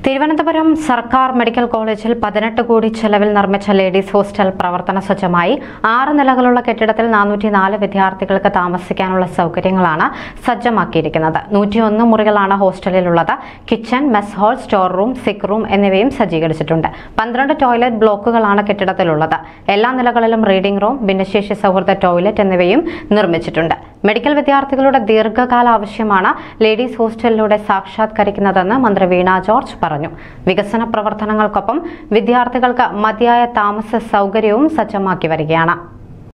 തിരുവനന്തപുരം സർക്കാർ മെഡിക്കൽ കോളേജിൽ പതിനെട്ട് കോടി ചെലവിൽ നിർമ്മിച്ച ലേഡീസ് ഹോസ്റ്റൽ പ്രവർത്തന സജ്ജമായി ആറ് നിലകളുള്ള കെട്ടിടത്തിൽ നാനൂറ്റിനാല് വിദ്യാർത്ഥികൾക്ക് താമസിക്കാനുള്ള സൗകര്യങ്ങളാണ് സജ്ജമാക്കിയിരിക്കുന്നത് നൂറ്റിയൊന്ന് മുറികളാണ് ഹോസ്റ്റലിലുള്ളത് kitchen mess hall store room sick room എന്നിവയും സജ്ജീകരിച്ചിട്ടുണ്ട് പന്ത്രണ്ട് ടോയ്ലറ്റ് ബ്ലോക്കുകളാണ് കെട്ടിടത്തിലുള്ളത് എല്ലാ നിലകളിലും റീഡിംഗ് റൂം ഭിന്നശേഷി സൗഹൃദ ടോയ്ലറ്റ് എന്നിവയും നിർമ്മിച്ചിട്ടുണ്ട് മെഡിക്കൽ വിദ്യാർത്ഥികളുടെ ദീർഘകാല ആവശ്യമാണ് ലേഡീസ് ഹോസ്റ്റലിലൂടെ സാക്ഷാത്കരിക്കുന്നതെന്ന് മന്ത്രി വീണ ജോർജ് പറഞ്ഞു വികസന പ്രവർത്തനങ്ങൾക്കൊപ്പം വിദ്യാർത്ഥികൾക്ക് മതിയായ താമസ സൗകര്യവും സജ്ജമാക്കി വരികയാണ്